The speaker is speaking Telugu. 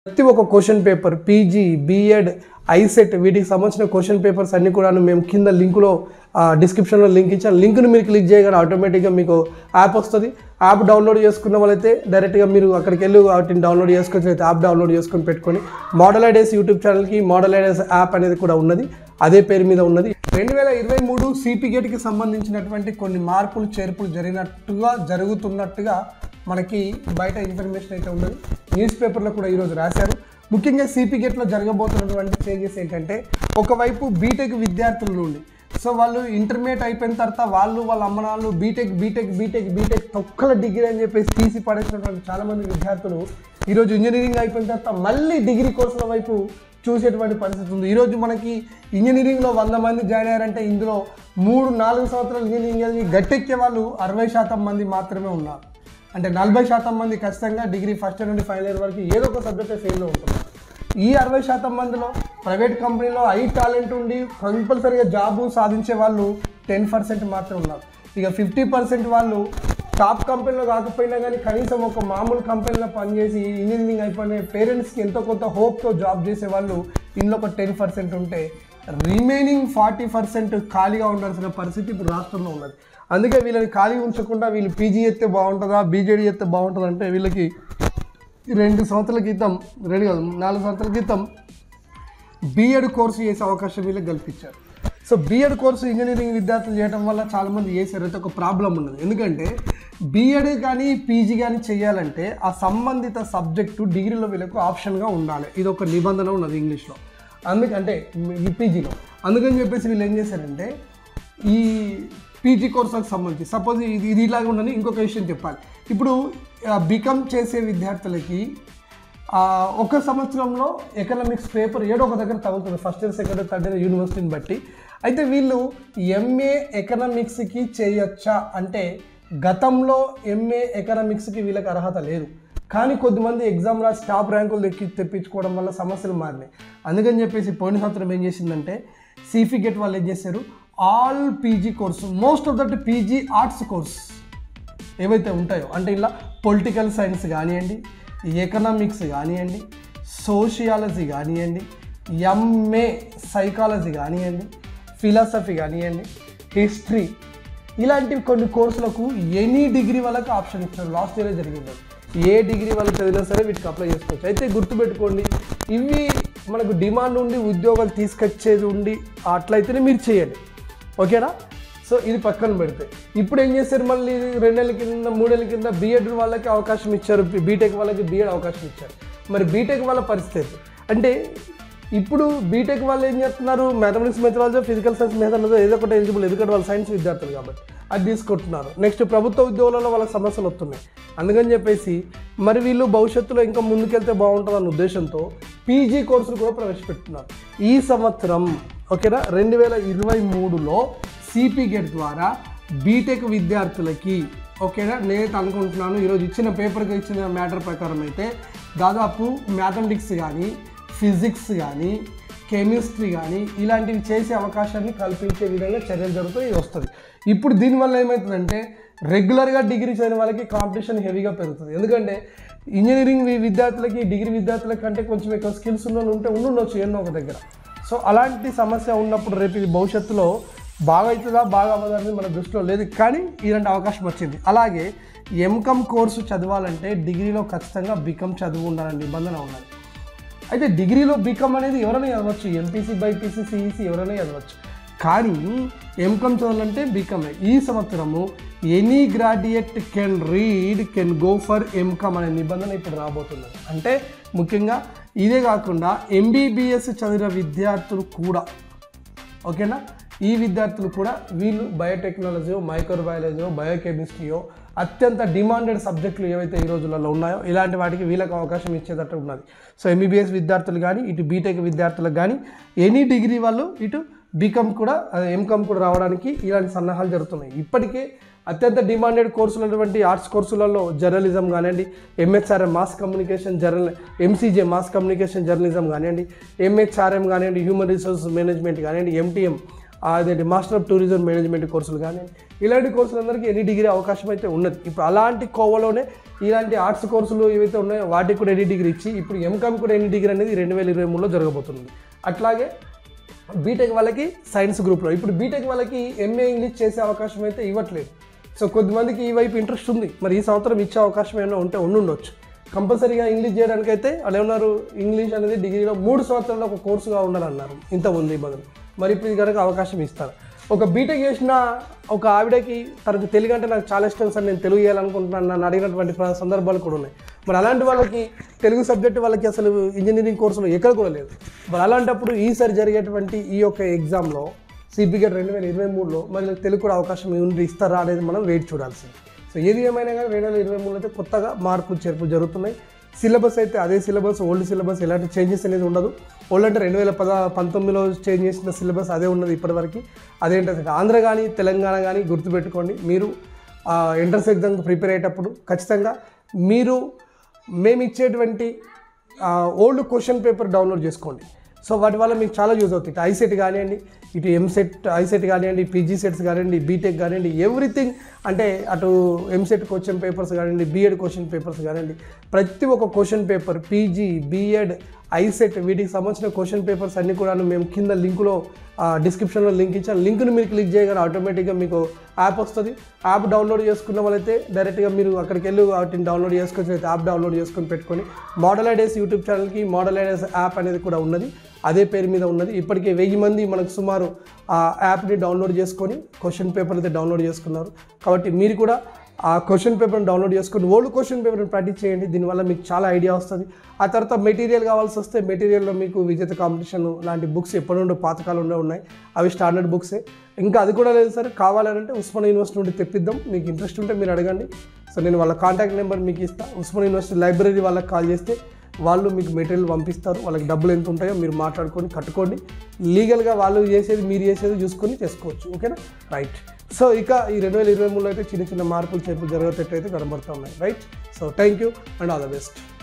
ప్రతి ఒక్క question paper PG B Ed ICET వీటికి సంబంధించిన క్వశ్చన్ పేపర్స్ అన్ని కూడా మేము కింద లింకులో డిస్క్రిప్షన్లో లింక్ ఇచ్చాను లింక్ని మీరు క్లిక్ చేయగానే ఆటోమేటిక్గా మీకు యాప్ వస్తుంది యాప్ డౌన్లోడ్ చేసుకున్న వాళ్ళైతే డైరెక్ట్గా మీరు అక్కడికి వెళ్ళి వాటిని డౌన్లోడ్ చేసుకొని అయితే యాప్ డౌన్లోడ్ చేసుకొని పెట్టుకొని మోడల్ ఐడియాస్ యూట్యూబ్ ఛానల్కి మోడల్ ఐడియాస్ యాప్ అనేది కూడా ఉన్నది అదే పేరు మీద ఉన్నది రెండు వేల ఇరవై మూడు సిపి గేట్కి సంబంధించినటువంటి కొన్ని మార్పులు చేర్పులు జరిగినట్టుగా జరుగుతున్నట్టుగా మనకి బయట ఇన్ఫర్మేషన్ అయితే ఉన్నది న్యూస్ పేపర్లో కూడా ఈరోజు రాశారు ముఖ్యంగా సిపి గేట్లో జరగబోతున్నటువంటి చేంజెస్ ఏంటంటే ఒకవైపు బీటెక్ విద్యార్థుల నుండి సో వాళ్ళు ఇంటర్మీడియట్ అయిపోయిన తర్వాత వాళ్ళు వాళ్ళ అమ్మనాళ్ళు బీటెక్ బీటెక్ బీటెక్ బీటెక్ తొక్కల డిగ్రీ అని చెప్పేసి తీసి పడేసినటువంటి చాలామంది విద్యార్థులు ఈరోజు ఇంజనీరింగ్ అయిపోయిన తర్వాత మళ్ళీ డిగ్రీ కోర్సుల వైపు చూసేటువంటి పరిస్థితి ఉంది ఈరోజు మనకి ఇంజనీరింగ్లో వంద మంది జాయిన్ అయ్యారంటే ఇందులో మూడు నాలుగు సంవత్సరాలు ఇంజనీరింగ్ చదివి గట్టెక్కే వాళ్ళు అరవై శాతం మంది మాత్రమే ఉన్నారు అంటే నలభై శాతం మంది ఖచ్చితంగా డిగ్రీ ఫస్ట్ ఇయర్ నుండి ఫైనల్ ఇయర్ వరకు ఏదో ఒక సబ్జెక్ట్ ఫెయిల్లో ఉంటున్నారు ఈ అరవై శాతం మందిలో ప్రైవేట్ కంపెనీలో హై టాలెంట్ ఉండి కంపల్సరీగా జాబు సాధించే వాళ్ళు టెన్ పర్సెంట్ మాత్రమే ఉన్నారు ఇక ఫిఫ్టీ పర్సెంట్ వాళ్ళు టాప్ కంపెనీలో కాకపోయినా కానీ కనీసం ఒక మామూలు కంపెనీలో పనిచేసి ఇంజనీరింగ్ అయిపోయిన పేరెంట్స్కి ఎంతో కొంత హోప్తో జాబ్ చేసే వాళ్ళు ఇందులో ఒక టెన్ పర్సెంట్ ఉంటే రిమైనింగ్ ఫార్టీ పర్సెంట్ ఖాళీగా ఉండాల్సిన పరిస్థితి ఇప్పుడు రాష్ట్రంలో ఉన్నది అందుకే వీళ్ళని ఖాళీ ఉంచకుండా వీళ్ళు పీజీ ఎత్తే బాగుంటుందా బీజేడీ ఎత్తే బాగుంటుందా అంటే వీళ్ళకి రెండు సంవత్సరాల క్రితం రెండు కాదు నాలుగు సంవత్సరాల క్రితం బీఎడ్ కోర్సు చేసే అవకాశం వీళ్ళకి కల్పించారు సో బీఎడ్ కోర్సు ఇంజనీరింగ్ విద్యార్థులు చేయడం వల్ల చాలామంది చేశారు అయితే ఒక ప్రాబ్లం ఉన్నది ఎందుకంటే బీఎడ్ కానీ పీజీ కానీ చేయాలంటే ఆ సంబంధిత సబ్జెక్టు డిగ్రీలో వీళ్ళకు ఆప్షన్గా ఉండాలి ఇది ఒక నిబంధన ఉన్నది ఇంగ్లీష్లో అందుకంటే ఈ పీజీలో అందుకని చెప్పేసి వీళ్ళు ఏం చేశారంటే ఈ పీజీ కోర్సులకు సంబంధించి సపోజ్ ఇది ఇది ఇలాగ ఉండని ఇంకొక విషయం చెప్పాలి ఇప్పుడు బీకామ్ చేసే విద్యార్థులకి ఆ, ఒక సంవత్సరంలో ఎకనామిక్స్ పేపర్ ఏడో ఒక దగ్గర తగులుతుంది first year second year third year యూనివర్సిటీని బట్టి అయితే వీళ్ళు ఎంఏ ఎకనామిక్స్కి చేయొచ్చా అంటే గతంలో ఎంఏ ఎకనామిక్స్కి వీళ్ళకి అర్హత లేదు కానీ కొద్దిమంది ఎగ్జామ్ రాసి టాప్ ర్యాంకులు తెచ్చి తెప్పించుకోవడం వల్ల సమస్యలు మారినాయి అందుకని చెప్పేసి పోయిన సంవత్సరం ఏం చేసిందంటే సిఫీ గెట్ వాళ్ళు ఏం చేశారు all PG course most of that PG arts course ఏవైతే ఉంటాయో అంటే ఇలా పొలిటికల్ సైన్స్ కానివ్వండి ఎకనామిక్స్ కానివ్వండి సోషియాలజీ కానివ్వండి ఎంఏ సైకాలజీ కానివ్వండి ఫిలాసఫీ కానివ్వండి హిస్టరీ ఇలాంటి కొన్ని కోర్సులకు ఎనీ డిగ్రీ వాళ్ళకి ఆప్షన్ ఇచ్చారు లాస్ట్ ఇయరే జరిగింది ఏ డిగ్రీ వాళ్ళు చదివినా సరే వీటికి అప్లై చేసుకోవచ్చు అయితే గుర్తుపెట్టుకోండి ఇవి మనకు డిమాండ్ ఉండి ఉద్యోగాలు తీసుకొచ్చేది ఉండి అట్లయితేనే మీరు చేయండి ఓకేనా సో ఇది పక్కన పెడితే ఇప్పుడు ఏం చేశారు మళ్ళీ రెండేళ్ళ కింద మూడేళ్ళ కింద బీఎడ్ వాళ్ళకి అవకాశం ఇచ్చారు బీటెక్ వాళ్ళకి బీఎడ్ అవకాశం ఇచ్చారు మరి బీటెక్ వాళ్ళ పరిస్థితి అంటే ఇప్పుడు బీటెక్ వాళ్ళు ఏం చేస్తున్నారు mathematics methodology physical science methodology ఏదో ఒకటి ఎలిజిబుల్ ఎందుకంటే వాళ్ళు సైన్స్ విద్యార్థులు కాబట్టి అది తీసుకుంటున్నారు నెక్స్ట్ ప్రభుత్వ ఉద్యోగాలలో వాళ్ళకి సమస్యలు వస్తున్నాయి అందుకని చెప్పేసి మరి వీళ్ళు భవిష్యత్తులో ఇంకా ముందుకెళ్తే బాగుంటుందన్న ఉద్దేశంతో పీజీ కోర్సులు కూడా ప్రవేశపెట్టున్నారు ఈ సంవత్సరం ఓకేనా రెండు వేల ఇరవై మూడులో సిపి గెట్ ద్వారా బీటెక్ విద్యార్థులకి ఓకేనా నేను అనుకుంటున్నాను ఈరోజు ఇచ్చిన పేపర్కి ఇచ్చిన మ్యాటర్ ప్రకారం అయితే దాదాపు మ్యాథమెటిక్స్ కానీ ఫిజిక్స్ కానీ కెమిస్ట్రీ కానీ ఇలాంటివి చేసే అవకాశాన్ని కల్పించే విధంగా చర్యలు జరుగుతాయి ఇది వస్తుంది ఇప్పుడు దీనివల్ల ఏమవుతుందంటే రెగ్యులర్గా డిగ్రీ చదివిన వాళ్ళకి కాంపిటీషన్ హెవీగా పెరుగుతుంది ఎందుకంటే ఇంజనీరింగ్ వి- విద్యార్థులకి డిగ్రీ విద్యార్థుల కంటే కొంచెం ఎక్కువ స్కిల్స్ ఉన్న ఉంటే ఉండుండొచ్చు ఎన్నో ఒక దగ్గర సో అలాంటి సమస్య ఉన్నప్పుడు రేపు ఇది భవిష్యత్తులో బాగా అవుతుందా బాగా అవ్వదా అనేది మన దృష్టిలో లేదు కానీ ఇలాంటి అవకాశం వచ్చింది అలాగే ఎంకమ్ కోర్సు చదవాలంటే డిగ్రీలో ఖచ్చితంగా బీకామ్ చదువు ఉండాలని నిబంధన ఉన్నది అయితే డిగ్రీలో బీకామ్ అనేది ఎవరైనా చదవచ్చు ఎంపీసీ బైపీసీ సిఈసీ ఎవరైనా చదవచ్చు కానీ ఎంకామ్ చదవాలంటే బీకామే ఈ సంవత్సరము any graduate can read can go for M Com అనే నిబంధన ఇప్పుడు రాబోతున్నది అంటే ముఖ్యంగా ఇదే కాకుండా ఎంబీబీఎస్ చదివిన విద్యార్థులు కూడా ఓకేనా ఈ విద్యార్థులు కూడా వీళ్ళు బయోటెక్నాలజీ మైక్రోబయాలజీ బయోకెమిస్ట్రీయో అత్యంత డిమాండెడ్ సబ్జెక్టులు ఏవైతే ఈ రోజులలో ఉన్నాయో ఇలాంటి వాటికి వీళ్ళకి అవకాశం ఇచ్చేటట్టు ఉన్నది సో ఎంబీబీఎస్ విద్యార్థులు కానీ ఇటు బీటెక్ విద్యార్థులకు కానీ ఎనీ డిగ్రీ వాళ్ళు ఇటు బీకామ్ కూడా ఎంకామ్ కూడా రావడానికి ఇలాంటి సన్నాహాలు జరుగుతున్నాయి ఇప్పటికే అత్యంత డిమాండెడ్ కోర్సులైనటువంటి ఆర్ట్స్ కోర్సులలో జర్నలిజం కానివ్వండి MHRM mass communication journal MCJ mass communication journalism కానివ్వండి ఎంహెచ్ఆర్ఎం కానివ్వండి హ్యూమన్ రిసోర్స్ మేనేజ్మెంట్ కానివ్వండి ఎంటీఎం అదేంటి మాస్టర్ ఆఫ్ టూరిజం మేనేజ్మెంట్ కోర్సులు కానీ ఇలాంటి కోర్సులందరికీ ఎనీ డిగ్రీ అవకాశం అయితే ఉన్నది ఇప్పుడు అలాంటి కోవలోనే ఇలాంటి ఆర్ట్స్ కోర్సులు ఏవైతే ఉన్నాయో వాటికి కూడా ఎనీ డిగ్రీ ఇచ్చి ఇప్పుడు ఎంకామ్ కూడా ఎనీ డిగ్రీ అనేది రెండు వేల ఇరవై మూడులో జరగబోతుంది అట్లాగే బీటెక్ వాళ్ళకి సైన్స్ గ్రూప్లో ఇప్పుడు బీటెక్ వాళ్ళకి ఎంఏ ఇంగ్లీష్ చేసే అవకాశం అయితే ఇవ్వట్లేదు సో కొద్దిమందికి ఈ వైపు ఇంట్రెస్ట్ ఉంది మరి ఈ సంవత్సరం ఇచ్చే అవకాశం ఏమైనా ఉంటే ఉండుండొచ్చు కంపల్సరీగా ఇంగ్లీష్ చేయడానికి అయితే వాళ్ళు ఏమన్నారు ఇంగ్లీష్ అనేది డిగ్రీలో మూడు సంవత్సరాలు ఒక కోర్సుగా ఉండాలన్నారు ఇంత ఉంది బదులు మరి ఇప్పుడు ఇది కనుక అవకాశం ఇస్తారు ఒక బీటెక్ చేసిన ఒక ఆవిడకి తనకు తెలుగు అంటే నాకు చాలా ఇష్టం సార్ నేను తెలుగు చేయాలనుకుంటున్నాను నన్ను అడిగినటువంటి ప్ర- సందర్భాలు కూడా ఉన్నాయి మరి అలాంటి వాళ్ళకి తెలుగు సబ్జెక్ట్ వాళ్ళకి అసలు ఇంజనీరింగ్ కోర్సులు ఎక్కడ కూడా లేదు మరి అలాంటప్పుడు ఈసారి జరిగేటువంటి ఈ యొక్క ఎగ్జామ్లో సిబిగెట్ రెండు వేల ఇరవై మూడులో మరి తెలుగు కూడా అవకాశం ఉంది ఇస్తారా అనేది మనం వెయిట్ చూడాల్సింది సో ఏది ఏమైనా కానీ రెండు వేల ఇరవై మూడులో అయితే కొత్తగా మార్పులు చేర్పులు జరుగుతున్నాయి సిలబస్ అయితే అదే సిలబస్ ఓల్డ్ సిలబస్ ఎలాంటి చేంజెస్ అనేది ఉండదు ఓల్డ్ అంటే రెండు వేల పద పంతొమ్మిదిలో చేంజ్ చేసిన సిలబస్ అదే ఉన్నది ఇప్పటివరకు అదేంటంటే ఆంధ్ర కానీ తెలంగాణ కానీ గుర్తుపెట్టుకోండి మీరు ఎంట్రన్స్ ఎగ్జామ్కి ప్రిపేర్ అయ్యేటప్పుడు ఖచ్చితంగా మీరు మేము ఇచ్చేటువంటి ఓల్డ్ క్వశ్చన్ పేపర్ డౌన్లోడ్ చేసుకోండి సో వాటి వల్ల మీకు చాలా యూజ్ అవుతుంది ఇటు ఐసెట్ కానివ్వండి ఇటు ఎంసెట్ ఐసెట్ కానివ్వండి పీజీ సెట్స్ కానివ్వండి బీటెక్ కానివ్వండి ఎవ్రీథింగ్ అంటే అటు ఎంసెట్ క్వశ్చన్ పేపర్స్ కానివ్వండి బీఎడ్ క్వశ్చన్ పేపర్స్ కానివ్వండి ప్రతి ఒక్క question paper PG B Ed ICET వీటికి సంబంధించిన క్వశ్చన్ పేపర్స్ అన్ని కూడా మేము కింద లింకులో డిస్క్రిప్షన్లో లింక్ ఇచ్చాను లింక్ని మీరు క్లిక్ చేయగానే ఆటోమేటిక్గా మీకు యాప్ వస్తుంది యాప్ డౌన్లోడ్ చేసుకున్న వాళ్ళైతే డైరెక్ట్గా మీరు అక్కడికి వెళ్ళి వాటిని డౌన్లోడ్ చేసుకొని అయితే యాప్ డౌన్లోడ్ చేసుకొని పెట్టుకొని మోడల్ ఐడేస్ యూట్యూబ్ ఛానల్కి మోడల్ ఐడేస్ యాప్ అనేది కూడా ఉన్నది అదే పేరు మీద ఉన్నది ఇప్పటికే వెయ్యి మంది మనకు సుమారు ఆ యాప్ని డౌన్లోడ్ చేసుకొని క్వశ్చన్ పేపర్ అయితే డౌన్లోడ్ చేసుకున్నారు కాబట్టి మీరు కూడా ఆ క్వశ్చన్ పేపర్ని డౌన్లోడ్ చేసుకొని ఓల్డ్ క్వశ్చన్ పేపర్ని ప్రాక్టీస్ చేయండి దీనివల్ల మీకు చాలా ఐడియా వస్తుంది ఆ తర్వాత మెటీరియల్ కావాల్సి వస్తే మెటీరియల్లో మీకు విజేత కాంపిటీషన్ లాంటి బుక్స్ ఎప్పటి నుండి పాతకాలంలో ఉన్నాయి అవి స్టాండర్డ్ బుక్సే ఇంకా అది కూడా లేదు సార్ కావాలంటే ఉస్మాన్ యూనివర్సిటీ నుండి తెప్పిద్దాం మీకు ఇంట్రెస్ట్ ఉంటే మీరు అడగండి సో నేను వాళ్ళ కాంటాక్ట్ నెంబర్ మీకు ఇస్తాను ఉస్మాన్ యూనివర్సిటీ లైబ్రరీ వాళ్ళకి కాల్ చేస్తే వాళ్ళు మీకు మెటీరియల్ పంపిస్తారు వాళ్ళకి డబ్బులు ఎంత ఉంటాయో మీరు మాట్లాడుకొని కట్టుకోండి లీగల్గా వాళ్ళు చేసేది మీరు చేసేది చూసుకొని చేసుకోవచ్చు ఓకేనా రైట్ సో ఇక ఈ రెండు వేల ఇరవై మూడులో అయితే చిన్న చిన్న మార్పులు చేర్పులు జరగేటట్టు అయితే కనబడుతూ ఉన్నాయి right so thank you and all the best